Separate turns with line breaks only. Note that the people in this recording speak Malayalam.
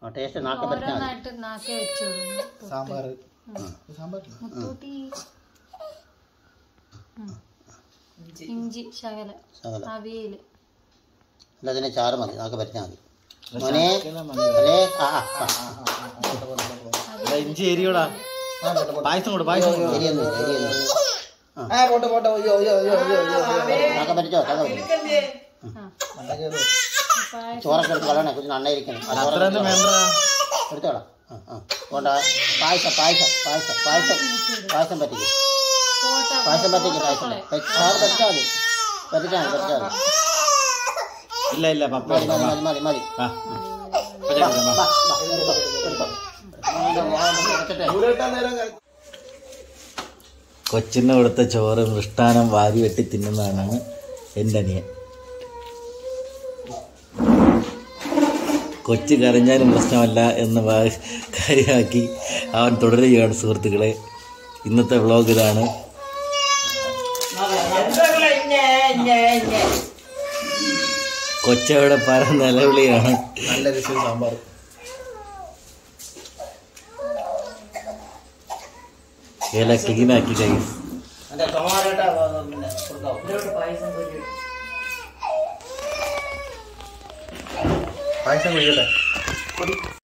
ആ ടേസ്റ്റ് നാക്കെ പറ്റാൻ മതി
ഓരോന്നായിട്ട് നാക്കി വെച്ചോളൂ
സാമ്പാർ സാമ്പാർ
മുത്തൂട്ടി ഉം. ഇഞ്ചി ശകല
ശകലം
അവിയല്
അല്ല അതിനെ ചാറ് മതി നാക്കെ പറ്റാൻ മതി മോനെ അല്ലേ ആ ആ, ആ
ഇഞ്ചി എരിയോടാ പായസം കൂടെ പായസം കൂടെ
ശരിയൊന്നും ശരിയൊന്നും
ആ പോട്ടെ പോട്ടെ അയ്യോ അയ്യോ അയ്യോ അയ്യോ അയ്യോ
നാക്കെ പറ്റിച്ചോ നാക്കെ പറ്റിച്ചോ
ആ
മണ്ടക്കേറ്.
പായസം
ചോറൊക്കെ എടുത്ത് കളയണേ കുഞ്ഞിന് അണ്ണയിരിക്കണം ആ ചോറൊക്കെ
അത്രയൊന്നും വേണ്ട
എടുത്തോളാം ആ ആ കൊണ്ട പായസം പായസം പായസം പായസം പായസം പറ്റിക്കും
പോട്ടെ
പായസം പറ്റിക്കും പായസം പറ്റി- ചാറ് പറ്റിച്ചാൽ മതി പറ്റിച്ചാൽ മതി പറ്റിച്ചാൽ മതി
ഇല്ല ഇല്ല പപ്പ
മതി മതി മതി മതി മതി
ആ
വാ, വാ, വാ, എടുത്തോ, എടുത്തോ. ഇതിന്റെ മുഖം ഒന്ന് വെച്ചിട്ടേ.
കൊച്ചിന് കൊടുത്ത ചോറ് മൃഷ്ടാനം വാരി വെട്ടി തിന്നുന്നതാണ് എൻ്റെ അനിയൻ കൊച്ചു കരഞ്ഞാലും പ്രശ്നമല്ല എന്ന് വാ- കാര്യമാക്കി അവൻ തുടരുകയാണ് സുഹൃത്തുക്കളെ ഇന്നത്തെ വ്ളോഗ് ഇതാണ് കൊച്ചയുടെ പല നിലവിളിയാണ്
നല്ല രസം സാമ്പാർ
ഇല ക്ലീനാക്കി കൈ
അതിന്റെ ടൊമാറ്റോ പിന്നെ കൊടുക്കാവോ
പായസം കുഴിക്കട്ടെ